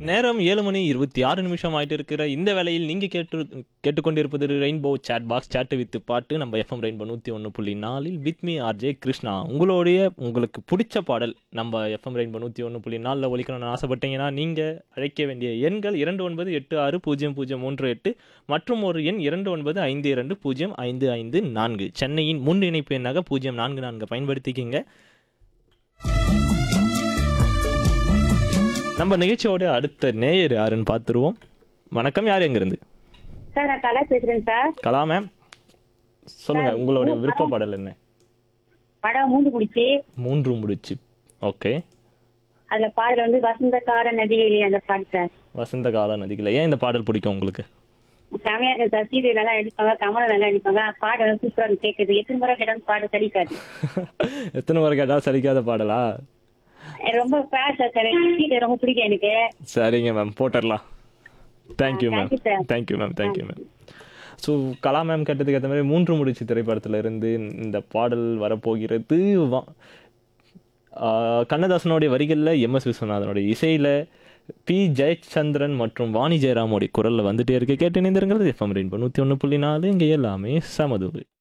நேரம் ஏழு மணி இருபத்தி ஆறு நிமிஷம் ஆயிட்டு இருக்கிற இந்த வேளையில் நீங்கள் கேட்டு கேட்டுக்கொண்டிருப்பது ரெயின்போ சேட் பாக்ஸ் சேட்டு வித்து பாட்டு நம்ம எஃப்எம் ரெயின்போ நூற்றி ஒன்று புள்ளி நாலில் வித் மீ ஆர்ஜே கிருஷ்ணா உங்களுடைய உங்களுக்கு பிடிச்ச பாடல் நம்ம எஃப்எம் ரெயின்போ நூற்றி ஒன்று புள்ளி நாலில் ஒலிக்கணும்னு ஆசைப்பட்டீங்கன்னா நீங்கள் அழைக்க வேண்டிய எண்கள் இரண்டு ஒன்பது எட்டு ஆறு பூஜ்ஜியம் பூஜ்ஜியம் மூன்று எட்டு மற்றும் ஒரு எண் இரண்டு ஒன்பது ஐந்து இரண்டு பூஜ்ஜியம் ஐந்து ஐந்து நான்கு சென்னையின் முன் இணைப்பு எண்ணாக பூஜ்ஜியம் நான்கு நான்கு பயன்படுத்திக்கிங்க நம்ம நிகழ்ச்சியோட அடுத்த நேயர் யாருன்னு பார்த்துருவோம் வணக்கம் யார் எங்கிருந்து சார் நான் கலா பேசுறேன் சார் கலா மேம் சொல்லுங்க உங்களுடைய விருப்ப பாடல் என்ன படம் மூந்து குடிச்சு மூன்று முடிச்சு ஓகே அதுல பாடல் வந்து வசந்த கார நதியிலே அந்த பாட்டு சார் வசந்த கால நதிகள் ஏன் இந்த பாடல் பிடிக்கும் உங்களுக்கு செமையா இருக்கு சார் சீரியல் நல்லா அடிப்பாங்க கமலம் நல்லா அடிப்பாங்க பாடல் வந்து சூப்பரா இருக்கு கேட்குது எத்தனை முறை கேட்டாலும் பாட்டு சலிக்காது எத்தனை முறை கேட்டால் சலிக்காத பாடலா எனக்கு ரொம்ப ஃபேஷா சார் சீரியல் ரொம்ப பிடிக்கும் எனக்கு சரிங்க மேம் போட்டுடலாம் thank you ma'am thank you, sir. Thank you ma'am thank you ma'am so Kala ma'am கேட்டதுக்கு ஏற்ற மாதிரி மூன்று முடிச்சு திரைப்படத்துல இருந்து இந்த பாடல் வரப்போகிறது வா- ஆஹ் கண்ணதாசனுடைய வரிகளில் எம்எஸ் விஸ்வநாதனுடைய இசையில் பி ஜெயச்சந்திரன் மற்றும் வாணி ஜெயராமோடைய குரலில் வந்துட்டே இருக்கு கேட்டு இணைந்திருங்கிறது எஃப்எம் ரெயின்போ நூற்றி ஒன்று புள்ளி நாலு இங்கே எல்லாமே சமதுவு